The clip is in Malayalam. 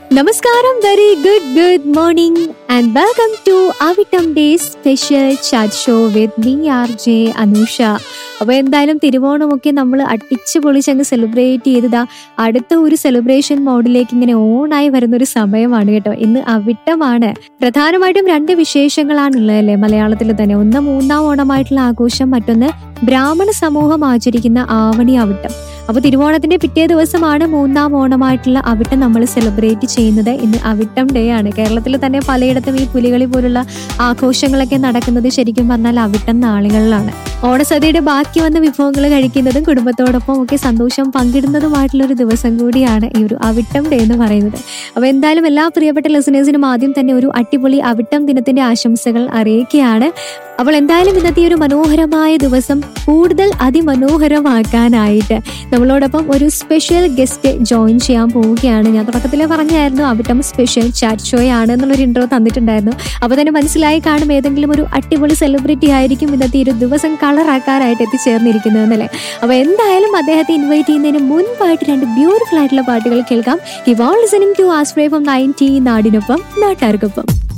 നമസ്കാരം very good good morning and welcome to Avittam days special chat show with me R J Anusha അപ്പോൾ എന്തായാലും തിരുവോണമൊക്കെ നമ്മൾ അടിച്ചു പൊളിച്ചങ്ങ് സെലിബ്രേറ്റ് ചെയ്തതാ അടുത്ത ഒരു സെലിബ്രേഷൻ മോഡിലേക്ക് ഇങ്ങനെ ഓണായി വരുന്ന ഒരു സമയമാണ് കേട്ടോ ഇന്ന് അവിട്ടമാണ് പ്രധാനമായിട്ടും രണ്ട് വിശേഷങ്ങളാണുള്ളത് അല്ലേ മലയാളത്തിൽ തന്നെ ഒന്ന് മൂന്നാം ഓണമായിട്ടുള്ള ആഘോഷം മറ്റൊന്ന് ബ്രാഹ്മണ സമൂഹം ആചരിക്കുന്ന ആവണി അവിട്ടം അപ്പൊ തിരുവോണത്തിന്റെ പിറ്റേ ദിവസമാണ് മൂന്നാം ഓണമായിട്ടുള്ള അവിട്ടം നമ്മൾ സെലിബ്രേറ്റ് ചെയ്യുന്നത് ഇന്ന് അവിട്ടം ഡേ ആണ് കേരളത്തിൽ തന്നെ പലയിടത്തും ഈ പുലികളി പോലുള്ള ആഘോഷങ്ങളൊക്കെ നടക്കുന്നത് ശരിക്കും പറഞ്ഞാൽ അവിട്ടം നാളുകളിലാണ് ഓണസദ്യയുടെ ബാക്കി വന്ന വിഭവങ്ങൾ കഴിക്കുന്നതും കുടുംബത്തോടൊപ്പം ഒക്കെ സന്തോഷം പങ്കിടുന്നതുമായിട്ടുള്ള ഒരു ദിവസം കൂടിയാണ് ഈ ഒരു അവിട്ടം ഡേ എന്ന് പറയുന്നത് അപ്പൊ എന്തായാലും എല്ലാ പ്രിയപ്പെട്ട ലിസണേഴ്സിനും ആദ്യം തന്നെ ഒരു അടിപൊളി അവിട്ടം ദിനത്തിന്റെ ആശംസകൾ അറിയിക്കുകയാണ് അപ്പോൾ എന്തായാലും ഇന്നത്തെ ഈ ഒരു മനോഹരമായ ദിവസം കൂടുതൽ അതിമനോഹരമാക്കാനായിട്ട് നമ്മളോടൊപ്പം ഒരു സ്പെഷ്യൽ ഗസ്റ്റ് ജോയിൻ ചെയ്യാൻ പോവുകയാണ് ഞാൻ തുടക്കത്തിലെ പറഞ്ഞായിരുന്നു അവിട്ടം സ്പെഷ്യൽ ചാറ്റ് ഷോ ആണ് എന്നുള്ളൊരു ഇൻട്രോ തന്നിട്ടുണ്ടായിരുന്നു അപ്പോൾ തന്നെ മനസ്സിലായി കാണും ഏതെങ്കിലും ഒരു അടിപൊളി സെലിബ്രിറ്റി ആയിരിക്കും ഇന്നത്തെ ഈ ഒരു ദിവസം കളറാക്കാനായിട്ട് എത്തിച്ചേർന്നിരിക്കുന്നതെന്നല്ലേ അപ്പോൾ എന്തായാലും അദ്ദേഹത്തെ ഇൻവൈറ്റ് ചെയ്യുന്നതിന് മുൻപായിട്ട് രണ്ട് ബ്യൂട്ടിഫുൾ ആയിട്ടുള്ള പാട്ടുകൾ കേൾക്കാം യു ആൾ ലിസണിംഗ് ടു ആസ്പ്രേ ഫ്രം നയൻറ്റി നാടിനൊപ്പം നാട്ടുകാർക്കൊപ്പം